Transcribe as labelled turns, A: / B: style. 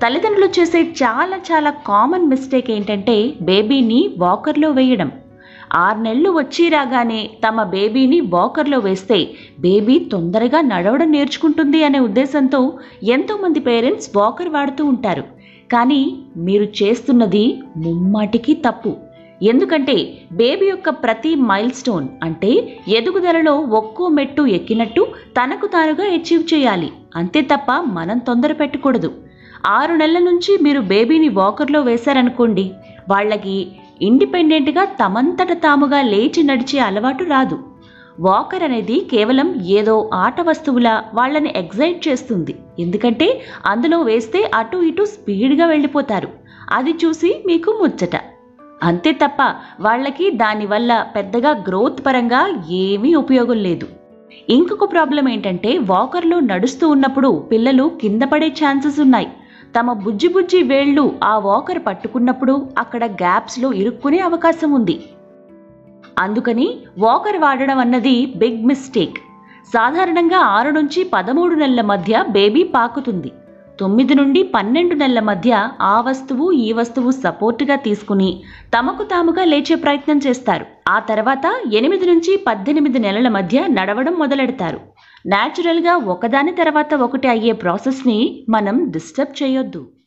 A: తల్లిదండ్రులు చేసే చాలా చాలా కామన్ మిస్టేక్ ఏంటంటే బేబీని వాకర్లో వేయడం ఆరు నెలలు వచ్చి రాగానే తమ బేబీని వాకర్లో వేస్తే బేబీ తొందరగా నడవడం నేర్చుకుంటుంది అనే ఉద్దేశంతో ఎంతోమంది పేరెంట్స్ వాకర్ వాడుతూ ఉంటారు కానీ మీరు చేస్తున్నది ముమ్మాటికి తప్పు ఎందుకంటే బేబీ యొక్క ప్రతి మైల్ స్టోన్ అంటే ఎదుగుదలలో ఒక్కో మెట్టు ఎక్కినట్టు తనకు తానుగా అచీవ్ చేయాలి అంతే తప్ప మనం తొందర పెట్టకూడదు ఆరు నెలల నుంచి మీరు బేబీని వాకర్లో వేశారనుకోండి వాళ్ళకి ఇండిపెండెంట్గా తమంతట తాముగా లేచి నడిచే అలవాటు రాదు వాకర్ అనేది కేవలం ఏదో ఆట వస్తువులా వాళ్ళని ఎగ్జైట్ చేస్తుంది ఎందుకంటే అందులో వేస్తే అటు ఇటు స్పీడ్గా వెళ్ళిపోతారు అది చూసి మీకు ముచ్చట అంతే తప్ప వాళ్ళకి దానివల్ల పెద్దగా గ్రోత్ పరంగా ఏమీ ఉపయోగం లేదు ఇంకొక ప్రాబ్లం ఏంటంటే వాకర్లో నడుస్తూ ఉన్నప్పుడు పిల్లలు కింద పడే ఛాన్సెస్ ఉన్నాయి తమ బుజ్జి బుజ్జి వేళ్ళు ఆ వాకర్ పట్టుకున్నప్పుడు అక్కడ గ్యాప్స్లో ఇరుక్కునే అవకాశం ఉంది అందుకని వాకర్ వాడడం అన్నది బిగ్ మిస్టేక్ సాధారణంగా ఆరు నుంచి పదమూడు నెలల మధ్య బేబీ పాకుతుంది తొమ్మిది నుండి పన్నెండు నెలల మధ్య ఆ వస్తువు ఈ వస్తువు సపోర్టుగా తీసుకుని తమకు తాముగా లేచే ప్రయత్నం చేస్తారు ఆ తర్వాత ఎనిమిది నుంచి పద్దెనిమిది నెలల మధ్య నడవడం మొదలెడతారు న్యాచురల్గా ఒకదాని తర్వాత ఒకటి అయ్యే ప్రాసెస్ని మనం డిస్టర్బ్ చేయొద్దు